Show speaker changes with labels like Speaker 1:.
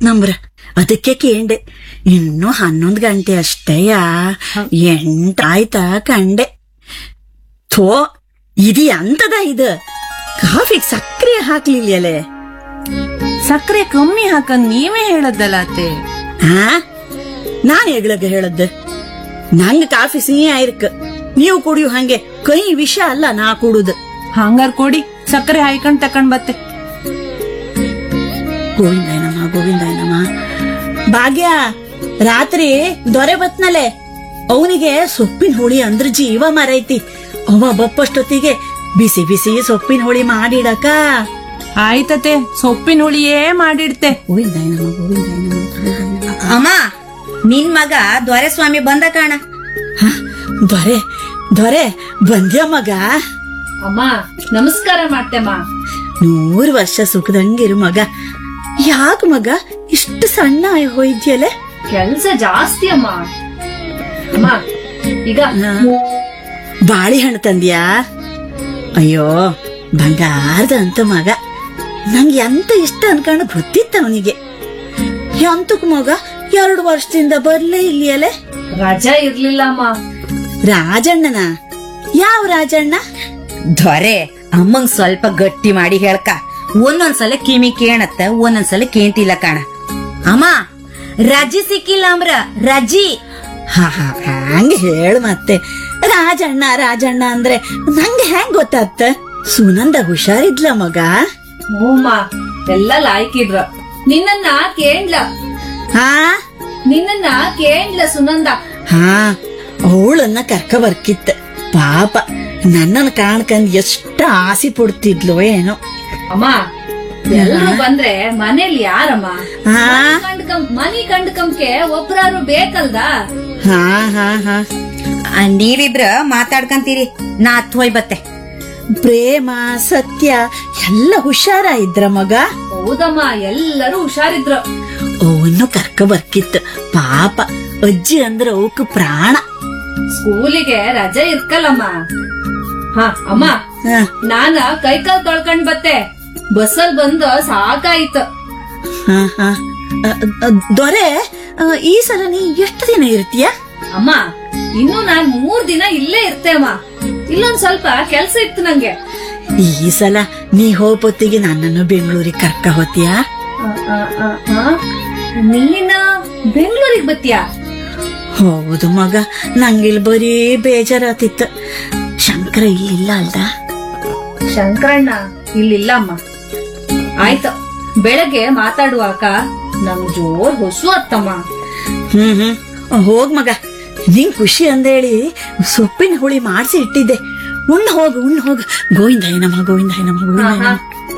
Speaker 1: Number ಅದಕ್ಕೆ ಕೇಂಡೆ ಇನ್ನು ಹನ್ನೊಂದು ಗಂಟೆ ಅಷ್ಟೇಯ ಎಂಟಾಯ್ತಾ ಕಂಡೆ ಥೋ ಇದು ಅಂತದ ಇದು ಕಾಫಿಗ್ ಸಕ್ಕರೆ ಹಾಕ್ಲಿಲ್ಲಲೆ
Speaker 2: ಸಕ್ಕರೆ ಕಮ್ಮಿ ಹಾಕಂದ್ ನೀವೇ ಹೇಳದ್ದಲ್ಲ ಅತ್ತೆ
Speaker 1: ಹಾ ನಾನ್ ಹೆಗ್ಳಗ ಹೇಳದ್ದು ನಂಗ್ ಕಾಫಿ ಸಿಹಿ ಆಯ್ರಕ್ ನೀವು ಕುಡಿಯು ಹಂಗೆ ಕೈ ವಿಷ ಅಲ್ಲ ನಾ ಕುಡುದು
Speaker 2: ಹಂಗಾರ್ ಕೊಡಿ ಸಕ್ಕರೆ ಹಾಯ್ಕೊಂಡ್ ತಕೊಂಡ್ ಬತ್ತೆ
Speaker 1: ಗೋವಿಂದಾಯನಮ್ಮ ಗೋವಿಂದಾಯನಮ್ಮ ಭಾಗ್ಯ ರಾತ್ರಿ ದೊರೆ ಬತ್ನಲೆ ಅವನಿಗೆ ಸೊಪ್ಪಿನ ಹುಳಿ ಅಂದ್ರ ಜೀವ ಮರೈತಿ ಅವ ಬಪ್ಪಷ್ಟೊತ್ತಿಗೆ ಬಿಸಿ ಬಿಸಿ ಸೊಪ್ಪಿನ ಹುಳಿ ಮಾಡಿಡಕ
Speaker 2: ಆಯ್ತತೆ ಸೊಪ್ಪಿನ ಹುಳಿಯೇ ಮಾಡಿಡ್ತೆ
Speaker 1: ಗೋವಿಂದಾಯನಮ್ಮ ಗೋವಿಂದಾಯನಮ್ಮ
Speaker 3: ಅಮ್ಮ ನಿನ್ ಮಗ ದೊರೆಸ್ವಾಮಿ ಬಂದ ಕಾಣ
Speaker 1: ಹ, ದೊರೆ ದೊರೆ ಬಂದ್ಯ ಮಗ
Speaker 4: ಅಮ್ಮ ನಮಸ್ಕಾರ ಮಾಡ್ತೆಮ್ಮ
Speaker 1: ನೂರು ವರ್ಷ ಸುಖದಂಗಿರು ಮಗ ಯಾಕ ಮಗ ಇಷ್ಟು ಸಣ್ಣ ಆಗಿ ಹೋಯ್ದ್ಯಲೆ
Speaker 4: ಕೆಲ್ಸ ಜಾಸ್ತಿ ಅಮ್ಮ ಅಮ್ಮ ಈಗ
Speaker 1: ಬಾಳೆಹಣ್ಣು ತಂದ್ಯಾ ಅಯ್ಯೋ ಬಂಗಾರದ ಅಂತ ಮಗ ನಂಗೆ ಎಂತ ಇಷ್ಟ ಅನ್ಕೊಂಡು ಗೊತ್ತಿತ್ತ ಅವನಿಗೆ ಎಂತಕ್ ಮಗ ಎರಡು ವರ್ಷದಿಂದ ಬರ್ಲೇ ಇಲ್ಲಿಯಲೆ
Speaker 4: ರಜಾ ಇರ್ಲಿಲ್ಲ ಅಮ್ಮ
Speaker 1: ರಾಜಣ್ಣನ ಯಾವ ರಾಜಣ್ಣ
Speaker 3: ದೊರೆ ಅಮ್ಮಂಗ್ ಸ್ವಲ್ಪ ಗಟ್ಟಿ ಮಾಡಿ ಹೇಳ್ಕ ಒಂದೊಂದ್ಸಲ ಕಿಮಿ ಕೇಣತ್ತ ಒಂದೊಂದ್ಸಲ ಕೇಂತಿಲ್ಲ ಕಾಣ ಅಮ್ಮ ರಜಿ ಸಿಕ್ಕಿಲ್ಲ ಅಮ್ರ ರಜಿ
Speaker 1: ಹಾ ಹಾ ಹಂಗ ಹೇಳು ಮತ್ತೆ ರಾಜಣ್ಣ ರಾಜಣ್ಣ ಅಂದ್ರೆ ನಂಗೆ ಹೆಂಗ್ ಗೊತ್ತಾತ್ತ ಸುನಂದ ಹುಷಾರಿದ್ಲ ಮಗ
Speaker 4: ಹ್ಞೂಮ್ಮ ಎಲ್ಲ ಲಾಯ್ಕಿದ್ರ ನಿನ್ನನ್ನ ಕೇಂಡ್ಲ
Speaker 1: ಹಾ
Speaker 4: ನಿನ್ನನ್ನ ಕೇಂಡ್ಲ ಸುನಂದ
Speaker 1: ಹಾ ಅವಳನ್ನ ಕರ್ಕ ಬರ್ಕಿತ್ತ ಪಾಪ ನನ್ನನ್ನ ಕಾಣ್ಕಂದ್ ಎಷ್ಟ ಆಸೆ ಪಡ್ತಿದ್ಲು ಏನೋ
Speaker 4: ಅಮ್ಮ ಎಲ್ರು ಬಂದ್ರೆ ಮನೇಲಿ ಯಾರಮ್ಮ
Speaker 1: ಹಾ
Speaker 4: ಕಂಡ್ಕಂ ಮನಿ ಕಂಡ್ಕಂಕೆ ಒಬ್ರಾರು ಬೇಕಲ್ದ
Speaker 1: ಹಾ ಹಾ ಹಾ
Speaker 3: ಆ, ನೀವಿಬ್ರ ಮಾತಾಡ್ಕಂತೀರಿ ನಾ ಹತ್ ಹೋಯ್ ಬತ್ತೆ
Speaker 1: ಪ್ರೇಮ ಸತ್ಯ ಎಲ್ಲ ಹುಷಾರ ಇದ್ರ ಮಗ
Speaker 4: ಹೌದಮ್ಮ ಎಲ್ಲರೂ ಹುಷಾರಿದ್ರು
Speaker 1: ಅವನು ಕರ್ಕ ಬರ್ಕಿತ್ತು ಪಾಪ ಅಜ್ಜಿ ಅಂದ್ರ ಅವಕ್ ಪ್ರಾಣ
Speaker 4: ಸ್ಕೂಲಿಗೆ ರಜೆ ಇರ್ಕಲ್ಲಮ್ಮ ಹಾ ಅಮ್ಮ
Speaker 1: ಹ,
Speaker 4: ನಾನ ಕೈಕಾಲ್ ತೊಳ್ಕೊಂಡ್ ಬತ್ತೆ ಬಸ್ಸಲ್ ಬಂದು ಸಾಕಾಯ್ತು
Speaker 1: ಹಾ, ಹಾ. ಅ, ಅ, ದೊರೆ ಅ, ಈ ಸಲ ನೀ ಎಷ್ಟು ದಿನ ಇರ್ತೀಯ
Speaker 4: ಅಮ್ಮ ಇನ್ನು ನಾನ್ ಮೂರ್ ದಿನ ಇಲ್ಲೇ ಇರ್ತೇಮ್ಮ ಇಲ್ಲೊಂದ್ ಸ್ವಲ್ಪ ಕೆಲ್ಸ ಇತ್ತು ನಂಗೆ
Speaker 1: ಈ ಸಲ ನೀ ಹೋಗ್ಬೊತ್ತಿಗೆ ನನ್ನನ್ನು ಬೆಂಗಳೂರಿಗೆ ಕರ್ಕ ಹೋತೀಯಾ
Speaker 4: ಆ, ಆ, ಆ, ಆ. ನೀನ ಬೆಂಗಳೂರಿಗೆ ಬತ್ತೀಯಾ
Speaker 1: ಹೌದು ಮಗ ನಂಗಿಲ್ ಬರೀ ಬೇಜಾರಾತಿತ್ತು ಶಂಕರ ಇಲ್ಲಿಲ್ಲ ಅಲ್ದ
Speaker 4: ಶಂಕರಣ್ಣ ಇಲ್ಲಿಲ್ಲ ಅಮ್ಮ ಆಯ್ತು ಬೆಳಗ್ಗೆ ಮಾತಾಡುವಾಗ ನಂಗ್ ಜೋರ್ ಹೊಸು ಅತ್ತಮ್ಮ
Speaker 1: ಹ್ಮ್ ಹ್ಮ್ ಹೋಗ್ ಮಗ ನಿಂಗ್ ಖುಷಿ ಅಂದೇಳಿ ಸೊಪ್ಪಿನ ಹುಳಿ ಮಾಡಿಸಿ ಇಟ್ಟಿದ್ದೆ ಉಣ್ಣ ಹೋಗು ಉಣ್ಣ ಹೋಗು ಗೋವಿಂದಾಯ ನಮ ಗೋವಿಂದಾಯ ನಮ ಗೋವಿಂದಾಯ ನಮ